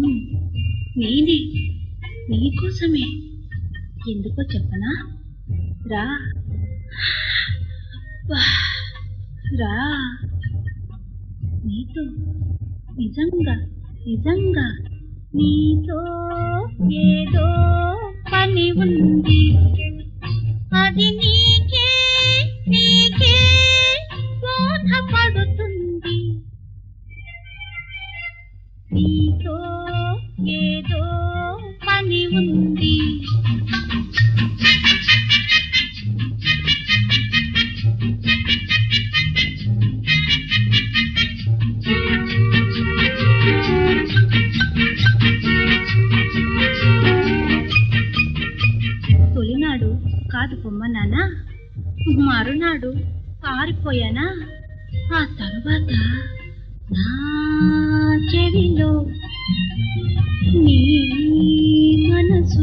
అవును నేనే నీకోసమే ఎందుకో చెప్పనా రా వా, రా నీతో నిజంగా నిజంగా నీతో ఏదో పని ఉంది అది నీకే నీకే బోధపడుతుంది నీతో ఏదో పని ఉంది తొలినాడు కాదు పొమ్మన్నానా మరునాడు పారిపోయానా ఆ తరువాత నా చెవిలో నీ మనసు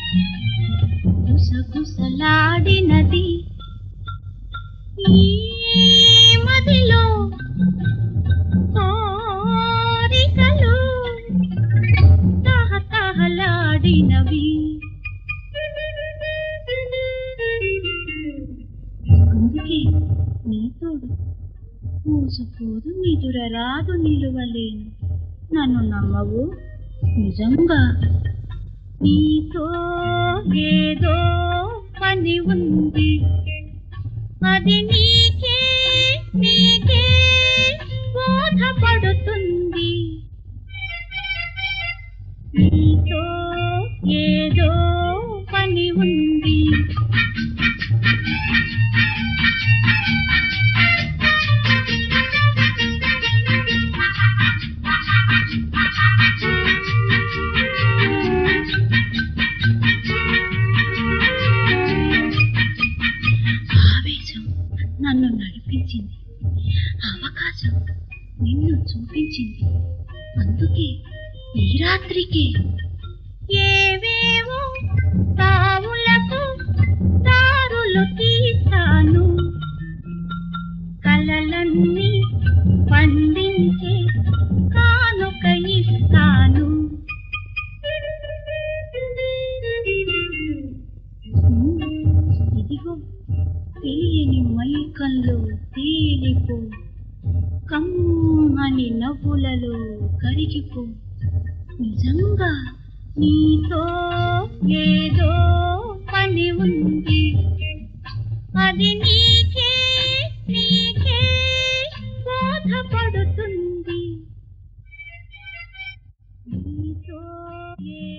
గుసగుసలాడినది ఈ మదిలో కోరికలు తహతహలాడినవి అందుకే నీతోడు మూసుపోదు నిదురరాదు నిలువలేను నన్ను నమ్మవు నిజంగా నీతో ఏదో పని ఉంది అది నీకే నీకే బోధపడుతుంది నీతో ఏదో పని ఉంది ఆవేశం నన్ను నడిపించింది అవకాశం నిన్ను చూపించింది అందుకే ఈ రాత్రికి ఏవేవో తావులకు దారులు తీస్తాను కలలన్నీ పండించే కానుక ఇస్తాను ఇదిగో తెలియని మైకంలో తేలిపో కమ్మని నవ్వులలో కరిగిపో నిజంగా నీతో ఏదో పని ఉంది అది నీకే నీకే బోధపడుతుంది నీతో ఏ